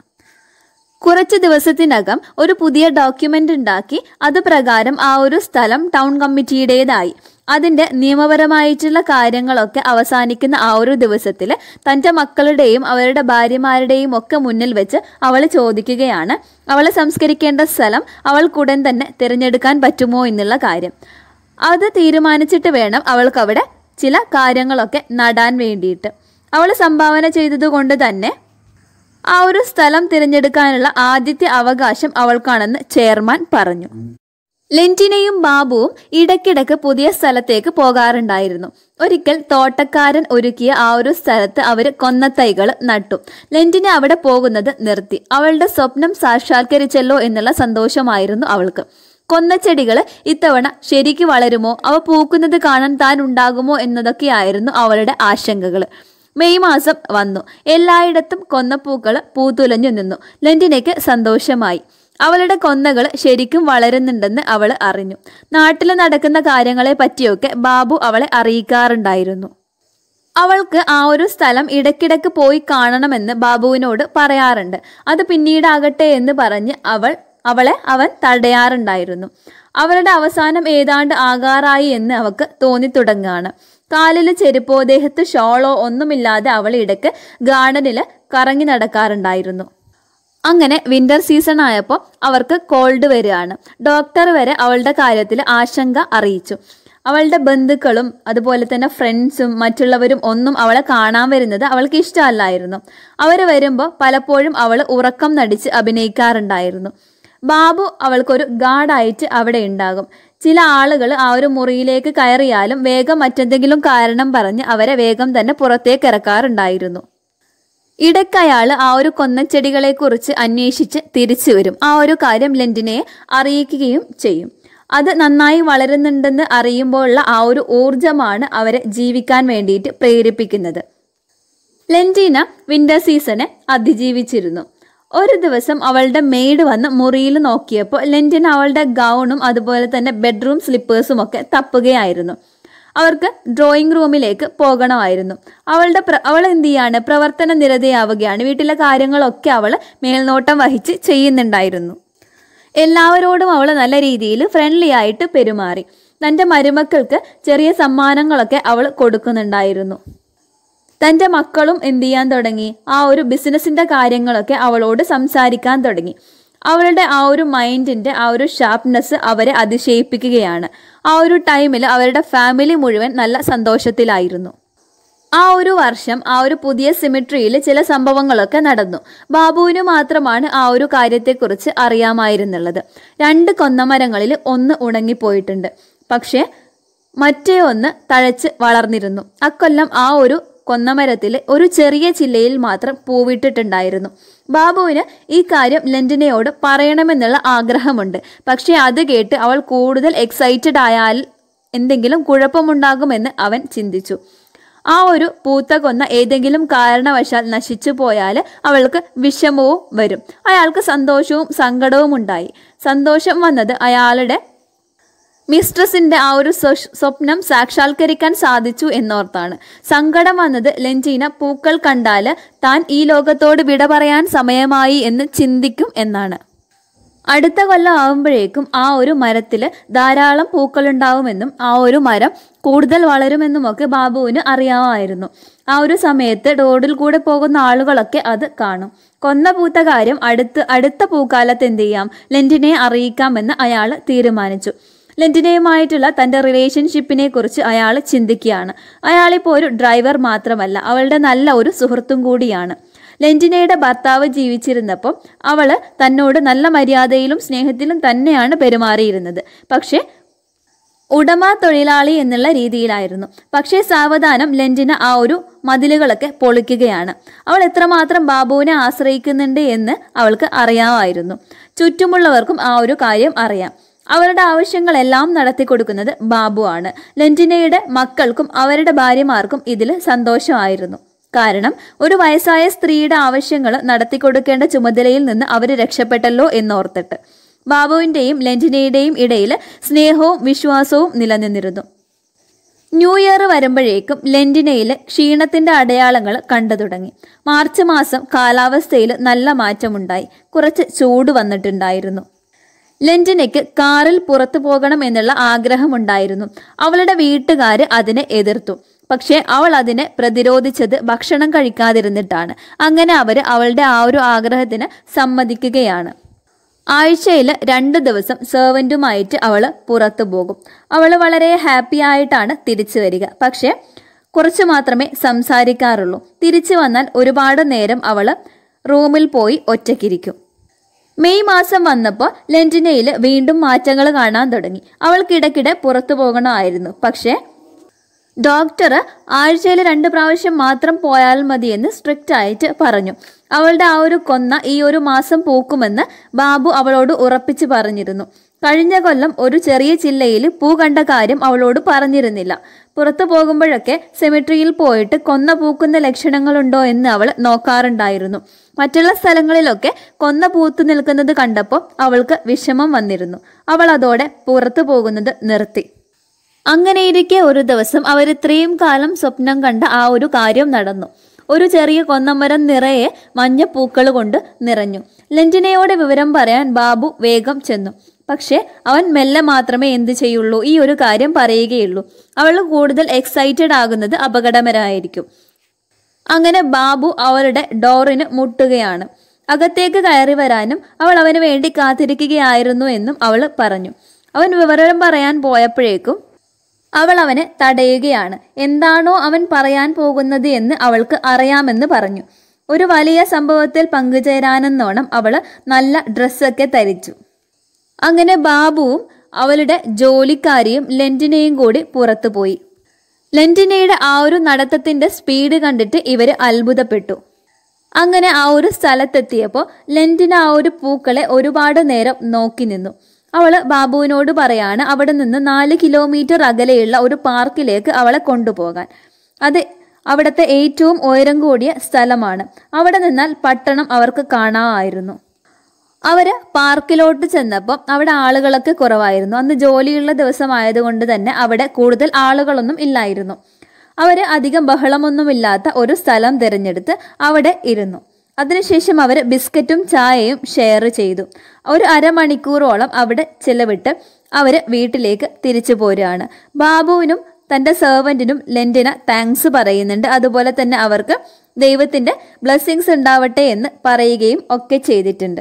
Speaker 1: കുറച്ച് ദിവസത്തിനകം ഒരു പുതിയ ഡോക്യുമെന്റ് ഉണ്ടാക്കി അത് പ്രകാരം ആ ഒരു സ്ഥലം ടൗൺ കമ്മിറ്റിയുടേതായി അതിന്റെ നിയമപരമായിട്ടുള്ള കാര്യങ്ങളൊക്കെ അവസാനിക്കുന്ന ആ ഒരു ദിവസത്തിൽ തൻ്റെ മക്കളുടെയും അവരുടെ ഭാര്യമാരുടെയും ഒക്കെ മുന്നിൽ വെച്ച് അവൾ ചോദിക്കുകയാണ് അവളെ സംസ്കരിക്കേണ്ട സ്ഥലം അവൾക്കുടൻ തന്നെ തിരഞ്ഞെടുക്കാൻ പറ്റുമോ എന്നുള്ള കാര്യം അത് തീരുമാനിച്ചിട്ട് വേണം അവൾക്ക് അവിടെ ചില കാര്യങ്ങളൊക്കെ നടാൻ വേണ്ടിയിട്ട് അവൾ സംഭാവന ചെയ്തതുകൊണ്ട് തന്നെ ആ ഒരു സ്ഥലം തിരഞ്ഞെടുക്കാനുള്ള ആദ്യത്തെ അവകാശം അവൾക്കാണെന്ന് ചെയർമാൻ പറഞ്ഞു ലെന്റിനയും ബാബുവും ഇടയ്ക്കിടയ്ക്ക് പുതിയ സ്ഥലത്തേക്ക് പോകാറുണ്ടായിരുന്നു ഒരിക്കൽ തോട്ടക്കാരൻ ഒരുക്കിയ ആ ഒരു സ്ഥലത്ത് അവർ കൊന്നത്തൈകൾ നട്ടു ലെന്റിന അവിടെ പോകുന്നത് നിർത്തി അവളുടെ സ്വപ്നം സാക്ഷാത്കരിച്ചല്ലോ എന്നുള്ള സന്തോഷമായിരുന്നു അവൾക്ക് കൊന്നച്ചെടികൾ ഇത്തവണ ശരിക്ക് വളരുമോ അവ പൂക്കുന്നത് കാണാൻ താൻ ഉണ്ടാകുമോ എന്നതൊക്കെയായിരുന്നു അവളുടെ ആശങ്കകൾ മെയ് മാസം വന്നു എല്ലായിടത്തും കൊന്നപ്പൂക്കൾ പൂത്തുലഞ്ഞു നിന്നു ലെന്റിനയ്ക്ക് സന്തോഷമായി അവളുടെ കൊന്നകൾ ശരിക്കും വളരുന്നുണ്ടെന്ന് അവൾ അറിഞ്ഞു നാട്ടിൽ നടക്കുന്ന കാര്യങ്ങളെ പറ്റിയൊക്കെ ബാബു അവളെ അറിയിക്കാറുണ്ടായിരുന്നു അവൾക്ക് ആ ഒരു സ്ഥലം ഇടയ്ക്കിടയ്ക്ക് പോയി കാണണമെന്ന് ബാബുവിനോട് പറയാറുണ്ട് അത് പിന്നീടാകട്ടെ എന്ന് പറഞ്ഞ് അവൾ അവളെ അവൻ തടയാറുണ്ടായിരുന്നു അവളുടെ അവസാനം ഏതാണ്ട് ആകാറായി എന്ന് അവൾക്ക് തോന്നിത്തുടങ്ങുകയാണ് കാലിൽ ചെരുപ്പോ ദേഹത്ത് ഷോളോ ഒന്നുമില്ലാതെ അവൾ ഇടയ്ക്ക് ഗാർഡനിൽ കറങ്ങി നടക്കാറുണ്ടായിരുന്നു അങ്ങനെ വിന്റർ സീസൺ ആയപ്പോൾ അവർക്ക് കോൾഡ് വരികയാണ് ഡോക്ടർ വരെ അവളുടെ കാര്യത്തിൽ ആശങ്ക അറിയിച്ചു അവളുടെ ബന്ധുക്കളും അതുപോലെ തന്നെ ഫ്രണ്ട്സും മറ്റുള്ളവരും ഒന്നും അവളെ കാണാൻ വരുന്നത് അവൾക്ക് ഇഷ്ടമല്ലായിരുന്നു അവർ വരുമ്പോൾ പലപ്പോഴും അവൾ ഉറക്കം നടിച്ച് അഭിനയിക്കാറുണ്ടായിരുന്നു ബാബു അവൾക്കൊരു ഗാർഡായിട്ട് അവിടെ ഉണ്ടാകും ചില ആളുകൾ ആ ഒരു മുറിയിലേക്ക് കയറിയാലും വേഗം മറ്റെന്തെങ്കിലും കാരണം പറഞ്ഞ് അവരെ വേഗം തന്നെ പുറത്തേക്ക് ഇറക്കാറുണ്ടായിരുന്നു ഇടയ്ക്ക് അയാൾ ആ ഒരു കൊന്നച്ചെടികളെക്കുറിച്ച് അന്വേഷിച്ച് തിരിച്ചു വരും ആ ഒരു കാര്യം ലെന്റിനെ അറിയിക്കുകയും ചെയ്യും അത് നന്നായി വളരുന്നുണ്ടെന്ന് അറിയുമ്പോഴുള്ള ആ ഒരു ഊർജമാണ് അവരെ ജീവിക്കാൻ വേണ്ടിയിട്ട് പ്രേരിപ്പിക്കുന്നത് ലെന്റീന വിന്റർ സീസണെ അതിജീവിച്ചിരുന്നു ഒരു ദിവസം അവളുടെ മെയ്ഡ് വന്ന് മുറിയിൽ നോക്കിയപ്പോൾ ലെന്റിന അവളുടെ ഗൗണും അതുപോലെ തന്നെ ബെഡ്റൂം സ്ലിപ്പേഴ്സും ഒക്കെ തപ്പുകയായിരുന്നു അവർക്ക് ഡ്രോയിങ് റൂമിലേക്ക് പോകണമായിരുന്നു അവളുടെ പ്ര അവൾ എന്ത് ചെയ്യാണ് പ്രവർത്തന നിരതയാവുകയാണ് വീട്ടിലെ കാര്യങ്ങളൊക്കെ അവൾ മേൽനോട്ടം വഹിച്ച് ചെയ്യുന്നുണ്ടായിരുന്നു എല്ലാവരോടും അവൾ നല്ല രീതിയിൽ ഫ്രണ്ട്ലി ആയിട്ട് പെരുമാറി തൻ്റെ മരുമക്കൾക്ക് ചെറിയ സമ്മാനങ്ങളൊക്കെ അവൾ കൊടുക്കുന്നുണ്ടായിരുന്നു തൻ്റെ മക്കളും എന്ത് ചെയ്യാൻ തുടങ്ങി ആ ഒരു ബിസിനസ്സിൻ്റെ കാര്യങ്ങളൊക്കെ അവളോട് സംസാരിക്കാൻ തുടങ്ങി അവളുടെ ആ ഒരു മൈൻഡിൻ്റെ ആ ഒരു ഷാർപ്നെസ് അവരെ അതിശയിപ്പിക്കുകയാണ് ആ ഒരു ടൈമിൽ അവരുടെ ഫാമിലി മുഴുവൻ നല്ല സന്തോഷത്തിലായിരുന്നു ആ ഒരു വർഷം ആ ഒരു പുതിയ സിമിട്രിയിൽ ചില സംഭവങ്ങളൊക്കെ നടന്നു ബാബുവിന് മാത്രമാണ് ആ ഒരു കാര്യത്തെക്കുറിച്ച് അറിയാമായിരുന്നുള്ളത് രണ്ട് കൊന്നമരങ്ങളിൽ ഒന്ന് ഉണങ്ങിപ്പോയിട്ടുണ്ട് പക്ഷേ മറ്റേ ഒന്ന് തഴച്ച് വളർന്നിരുന്നു അക്കൊല്ലം ആ ഒരു കൊന്നമരത്തിൽ ഒരു ചെറിയ ചില്ലയിൽ മാത്രം പൂവിട്ടിട്ടുണ്ടായിരുന്നു ബാബുവിന് ഈ കാര്യം ലെൻറ്റിനയോട് പറയണമെന്നുള്ള ആഗ്രഹമുണ്ട് പക്ഷേ അത് കേട്ട് അവൾ കൂടുതൽ എക്സൈറ്റഡ് ആയാൽ എന്തെങ്കിലും കുഴപ്പമുണ്ടാകുമെന്ന് അവൻ ചിന്തിച്ചു ആ ഒരു പൂത്ത കൊന്ന ഏതെങ്കിലും കാരണവശാൽ നശിച്ചു പോയാൽ അവൾക്ക് വിഷമവും വരും അയാൾക്ക് സന്തോഷവും സങ്കടവും ഉണ്ടായി സന്തോഷം വന്നത് അയാളുടെ മിസ്ട്രസിന്റെ ആ ഒരു സ്വ- സ്വപ്നം സാക്ഷാത്കരിക്കാൻ സാധിച്ചു എന്നോർത്താണ് സങ്കടം വന്നത് ലെൻറ്റീന പൂക്കൾ കണ്ടാൽ താൻ ഈ ലോകത്തോട് വിട പറയാൻ സമയമായി എന്ന് ചിന്തിക്കും എന്നാണ് അടുത്ത കൊല്ലം ആവുമ്പോഴേക്കും ആ ഒരു മരത്തിൽ ധാരാളം പൂക്കളുണ്ടാവുമെന്നും ആ ഒരു മരം കൂടുതൽ വളരുമെന്നുമൊക്കെ ബാബുവിന് അറിയാമായിരുന്നു ആ ഒരു സമയത്ത് റോഡിൽ കൂടെ പോകുന്ന ആളുകളൊക്കെ അത് കാണും കൊന്ന പൂത്ത കാര്യം അടുത്ത് അടുത്ത പൂക്കാലത്ത് എന്ത് ചെയ്യാം ലെൻറ്റിനെ അറിയിക്കാമെന്ന് അയാൾ തീരുമാനിച്ചു ലെൻറ്റിനയുമായിട്ടുള്ള തൻ്റെ റിലേഷൻഷിപ്പിനെ കുറിച്ച് അയാൾ ചിന്തിക്കുകയാണ് അയാളിപ്പോൾ ഒരു ഡ്രൈവർ മാത്രമല്ല അവളുടെ നല്ല ഒരു സുഹൃത്തും കൂടിയാണ് ലെൻറ്റിനയുടെ ഭർത്താവ് ജീവിച്ചിരുന്നപ്പോൾ അവൾ തന്നോട് നല്ല മര്യാദയിലും സ്നേഹത്തിലും തന്നെയാണ് പെരുമാറിയിരുന്നത് പക്ഷേ ഉടമ തൊഴിലാളി എന്നുള്ള രീതിയിലായിരുന്നു പക്ഷേ സാവധാനം ലെൻറ്റിന ആ ഒരു മതിലുകളൊക്കെ പൊളിക്കുകയാണ് അവൾ എത്രമാത്രം ബാബുവിനെ ആശ്രയിക്കുന്നുണ്ട് എന്ന് അവൾക്ക് അറിയാമായിരുന്നു ചുറ്റുമുള്ളവർക്കും ആ ഒരു കാര്യം അറിയാം അവരുടെ ആവശ്യങ്ങളെല്ലാം നടത്തി കൊടുക്കുന്നത് ബാബുവാണ് ലെൻറ്റിനയുടെ മക്കൾക്കും അവരുടെ ഭാര്യമാർക്കും ഇതിൽ സന്തോഷമായിരുന്നു കാരണം ഒരു വയസ്സായ സ്ത്രീയുടെ ആവശ്യങ്ങൾ നടത്തിക്കൊടുക്കേണ്ട ചുമതലയിൽ നിന്ന് അവർ രക്ഷപ്പെട്ടല്ലോ എന്നോർത്തിട്ട് ബാബുവിൻ്റെയും ലെൻറ്റിനയുടെയും ഇടയിൽ സ്നേഹവും വിശ്വാസവും നിലനിന്നിരുന്നു ന്യൂ ഇയർ വരുമ്പോഴേക്കും ലെൻറ്റിനയിൽ ക്ഷീണത്തിന്റെ അടയാളങ്ങൾ കണ്ടു തുടങ്ങി മാർച്ച് മാസം കാലാവസ്ഥയിൽ നല്ല മാറ്റമുണ്ടായി കുറച്ച് ചൂട് വന്നിട്ടുണ്ടായിരുന്നു ലെൻറ്റിനയ്ക്ക് കാറിൽ പുറത്തു പോകണം എന്നുള്ള ആഗ്രഹമുണ്ടായിരുന്നു അവളുടെ വീട്ടുകാർ അതിനെ എതിർത്തു പക്ഷേ അവൾ അതിനെ പ്രതിരോധിച്ചത് ഭക്ഷണം കഴിക്കാതിരുന്നിട്ടാണ് അങ്ങനെ അവർ അവളുടെ ആ ഒരു ആഗ്രഹത്തിന് സമ്മതിക്കുകയാണ് ആഴ്ചയിൽ രണ്ട് ദിവസം സെർവൻറ്റുമായിട്ട് അവൾ പുറത്തു പോകും അവൾ വളരെ ഹാപ്പി ആയിട്ടാണ് തിരിച്ചു വരിക പക്ഷേ കുറച്ച് മാത്രമേ സംസാരിക്കാറുള്ളൂ തിരിച്ചു വന്നാൽ ഒരുപാട് നേരം അവൾ റൂമിൽ പോയി ഒറ്റയ്ക്കിരിക്കും മെയ് മാസം വന്നപ്പോൾ ലെൻറ്റിനയിൽ വീണ്ടും മാറ്റങ്ങൾ കാണാൻ തുടങ്ങി അവൾക്കിടയ്ക്കിടെ പുറത്തു പോകണമായിരുന്നു പക്ഷേ ഡോക്ടർ ആഴ്ചയിൽ രണ്ട് പ്രാവശ്യം മാത്രം പോയാൽ മതിയെന്ന് സ്ട്രിക്റ്റ് ആയിട്ട് പറഞ്ഞു അവളുടെ ആ ഒരു കൊന്ന ഈ ഒരു മാസം പൂക്കുമെന്ന് ബാബു അവളോട് ഉറപ്പിച്ച് പറഞ്ഞിരുന്നു കഴിഞ്ഞ കൊല്ലം ഒരു ചെറിയ ചില്ലയിൽ പൂ കണ്ട കാര്യം അവളോട് പറഞ്ഞിരുന്നില്ല പുറത്തു പോകുമ്പോഴൊക്കെ സെമിട്രിയിൽ പോയിട്ട് കൊന്ന പൂക്കുന്ന ലക്ഷണങ്ങളുണ്ടോ എന്ന് അവൾ നോക്കാറുണ്ടായിരുന്നു മറ്റുള്ള സ്ഥലങ്ങളിലൊക്കെ കൊന്ന പൂത്തു നിൽക്കുന്നത് കണ്ടപ്പോൾ അവൾക്ക് വിഷമം വന്നിരുന്നു അവൾ അതോടെ പുറത്തു പോകുന്നത് നിർത്തി അങ്ങനെയിരിക്കെ ഒരു ദിവസം അവർ ഇത്രയും കാലം സ്വപ്നം കണ്ട ആ ഒരു കാര്യം നടന്നു ഒരു ചെറിയ കൊന്നമരം നിറയെ മഞ്ഞപ്പൂക്കൾ കൊണ്ട് നിറഞ്ഞു ലെൻറ്റിനയോട് വിവരം പറയാൻ ബാബു വേഗം ചെന്നു പക്ഷേ അവൻ മെല്ലെ മാത്രമേ എന്ത് ചെയ്യുള്ളൂ ഈ ഒരു കാര്യം പറയുകയുള്ളൂ അവൾ കൂടുതൽ എക്സൈറ്റഡ് ആകുന്നത് അപകടകരമായിരിക്കും അങ്ങനെ ബാബു അവളുടെ ഡോറിന് മുട്ടുകയാണ് അകത്തേക്ക് കയറി വരാനും അവൾ അവന് വേണ്ടി കാത്തിരിക്കുകയായിരുന്നു എന്നും അവൾ പറഞ്ഞു അവൻ വിവരം പറയാൻ പോയപ്പോഴേക്കും അവൾ അവനെ തടയുകയാണ് എന്താണോ അവൻ പറയാൻ പോകുന്നത് എന്ന് അവൾക്ക് അറിയാമെന്ന് പറഞ്ഞു ഒരു വലിയ സംഭവത്തിൽ പങ്കുചേരാനെന്നോണം അവൾ നല്ല ഡ്രസ്സൊക്കെ ധരിച്ചു അങ്ങനെ ബാബുവും അവളുടെ ജോലിക്കാരിയും ലെൻറ്റിനെയും കൂടി പുറത്തു പോയി ലെൻറ്റിനയുടെ ആ ഒരു നടത്തത്തിന്റെ സ്പീഡ് കണ്ടിട്ട് ഇവർ അത്ഭുതപ്പെട്ടു അങ്ങനെ ആ ഒരു സ്ഥലത്തെത്തിയപ്പോൾ ലെൻറ്റിന ആ ഒരു പൂക്കളെ ഒരുപാട് നേരം നോക്കി നിന്നു അവള് ബാബുവിനോട് പറയാണ് അവിടെ നിന്ന് നാല് കിലോമീറ്റർ അകലെയുള്ള ഒരു പാർക്കിലേക്ക് അവളെ കൊണ്ടുപോകാൻ അത് അവിടുത്തെ ഏറ്റവും ഉയരം കൂടിയ സ്ഥലമാണ് അവിടെ നിന്നാൽ പട്ടണം അവർക്ക് കാണാമായിരുന്നു അവര് പാർക്കിലോട്ട് ചെന്നപ്പോൾ അവിടെ ആളുകളൊക്കെ കുറവായിരുന്നു അന്ന് ജോലിയുള്ള ദിവസമായതുകൊണ്ട് തന്നെ അവിടെ കൂടുതൽ ആളുകളൊന്നും ഇല്ലായിരുന്നു അവര് അധികം ബഹളമൊന്നുമില്ലാത്ത ഒരു സ്ഥലം തിരഞ്ഞെടുത്ത് അവിടെ ഇരുന്നു അതിനുശേഷം അവർ ബിസ്ക്കറ്റും ചായയും ഷെയർ ചെയ്തു ഒരു അരമണിക്കൂറോളം അവിടെ ചെലവിട്ട് അവർ വീട്ടിലേക്ക് തിരിച്ചു പോരുകയാണ് ബാബുവിനും തൻ്റെ സെർവൻറ്റിനും ലെൻറ്റിന താങ്ക്സ് പറയുന്നുണ്ട് അതുപോലെ തന്നെ അവർക്ക് ദൈവത്തിൻ്റെ ബ്ലെസ്സിങ്സ് ഉണ്ടാവട്ടെ എന്ന് പറയുകയും ഒക്കെ ചെയ്തിട്ടുണ്ട്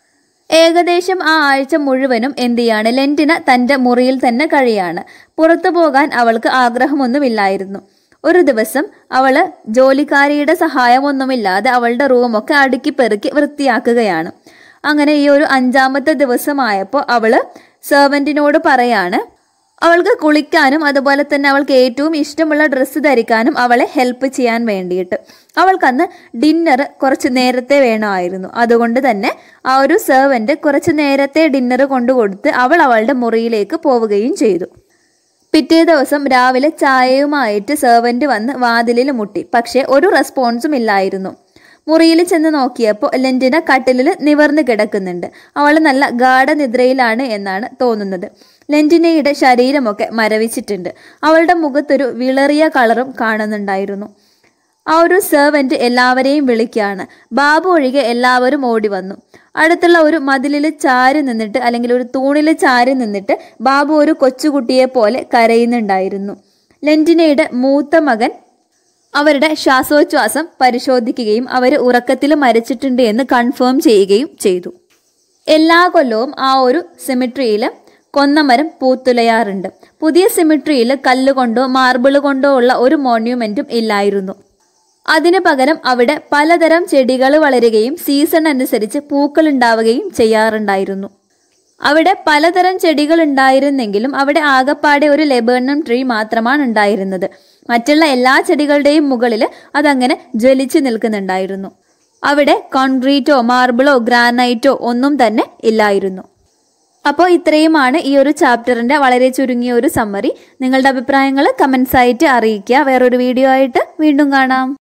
Speaker 1: ഏകദേശം ആ ആഴ്ച മുഴുവനും എന്ത് ചെയ്യാണ് ലെൻറ്റിന തൻ്റെ മുറിയിൽ തന്നെ കഴിയാണ് പുറത്തു പോകാൻ അവൾക്ക് ആഗ്രഹമൊന്നുമില്ലായിരുന്നു ഒരു ദിവസം അവള് ജോലിക്കാരിയുടെ സഹായമൊന്നുമില്ലാതെ അവളുടെ റൂമൊക്കെ അടുക്കി പെറുക്കി വൃത്തിയാക്കുകയാണ് അങ്ങനെ ഈ ഒരു അഞ്ചാമത്തെ ദിവസമായപ്പോൾ അവള് സെർവൻറ്റിനോട് പറയാണ് അവൾക്ക് കുളിക്കാനും അതുപോലെ തന്നെ അവൾക്ക് ഏറ്റവും ഇഷ്ടമുള്ള ഡ്രസ്സ് ധരിക്കാനും അവളെ ഹെൽപ്പ് ചെയ്യാൻ വേണ്ടിയിട്ട് അവൾക്കന്ന് ഡിന്നർ കുറച്ച് നേരത്തെ വേണമായിരുന്നു അതുകൊണ്ട് തന്നെ ആ ഒരു സെർവൻറ്റ് കുറച്ച് നേരത്തെ ഡിന്നർ കൊണ്ടു കൊടുത്ത് അവൾ അവളുടെ മുറിയിലേക്ക് പോവുകയും ചെയ്തു പിറ്റേ ദിവസം രാവിലെ ചായയുമായിട്ട് സെർവൻറ്റ് വന്ന് വാതിലിൽ മുട്ടി പക്ഷേ ഒരു റെസ്പോൺസും ഇല്ലായിരുന്നു മുറിയിൽ ചെന്ന് നോക്കിയപ്പോൾ ലെൻറ്റിന കട്ടിലിൽ നിവർന്ന് കിടക്കുന്നുണ്ട് അവൾ നല്ല ഗാഠനിദ്രയിലാണ് എന്നാണ് തോന്നുന്നത് ലെൻറ്റിനയുടെ ശരീരമൊക്കെ മരവിച്ചിട്ടുണ്ട് അവളുടെ മുഖത്തൊരു വിളറിയ കളറും കാണുന്നുണ്ടായിരുന്നു ആ ഒരു സെർവൻറ്റ് എല്ലാവരെയും വിളിക്കുകയാണ് ബാബു ഒഴികെ എല്ലാവരും ഓടി വന്നു അടുത്തുള്ള ഒരു മതിലിൽ ചാരി നിന്നിട്ട് അല്ലെങ്കിൽ ഒരു തൂണിൽ ചാരി നിന്നിട്ട് ബാബു ഒരു കൊച്ചുകുട്ടിയെ പോലെ കരയുന്നുണ്ടായിരുന്നു ലെൻറ്റിനയുടെ മൂത്ത മകൻ അവരുടെ ശ്വാസോച്ഛ്വാസം പരിശോധിക്കുകയും അവർ ഉറക്കത്തിൽ മരിച്ചിട്ടുണ്ട് എന്ന് കൺഫേം ചെയ്യുകയും ചെയ്തു എല്ലാ കൊല്ലവും ആ ഒരു സിമിട്രിയിൽ കൊന്നമരം പൂത്തുലയാറുണ്ട് പുതിയ സിമിട്രിയിൽ കല്ലുകൊണ്ടോ മാർബിൾ കൊണ്ടോ ഉള്ള ഒരു മോണ്യുമെന്റും ഇല്ലായിരുന്നു അതിനു പകരം അവിടെ പലതരം ചെടികൾ വളരുകയും സീസൺ അനുസരിച്ച് പൂക്കൾ ഉണ്ടാവുകയും ചെയ്യാറുണ്ടായിരുന്നു അവിടെ പലതരം ചെടികൾ ഉണ്ടായിരുന്നെങ്കിലും അവിടെ ആകപ്പാടെ ഒരു ലെബേർണം ട്രീ മാത്രമാണ് ഉണ്ടായിരുന്നത് മറ്റുള്ള എല്ലാ ചെടികളുടെയും മുകളിൽ അതങ്ങനെ ജ്വലിച്ചു നിൽക്കുന്നുണ്ടായിരുന്നു അവിടെ കോൺക്രീറ്റോ മാർബിളോ ഗ്രാനൈറ്റോ ഒന്നും തന്നെ ഇല്ലായിരുന്നു അപ്പോൾ ഇത്രയുമാണ് ഈ ഒരു ചാപ്റ്ററിൻ്റെ വളരെ ചുരുങ്ങിയ ഒരു സമ്മറി നിങ്ങളുടെ അഭിപ്രായങ്ങൾ കമൻസ് ആയിട്ട് അറിയിക്കുക വേറൊരു വീഡിയോ ആയിട്ട് വീണ്ടും കാണാം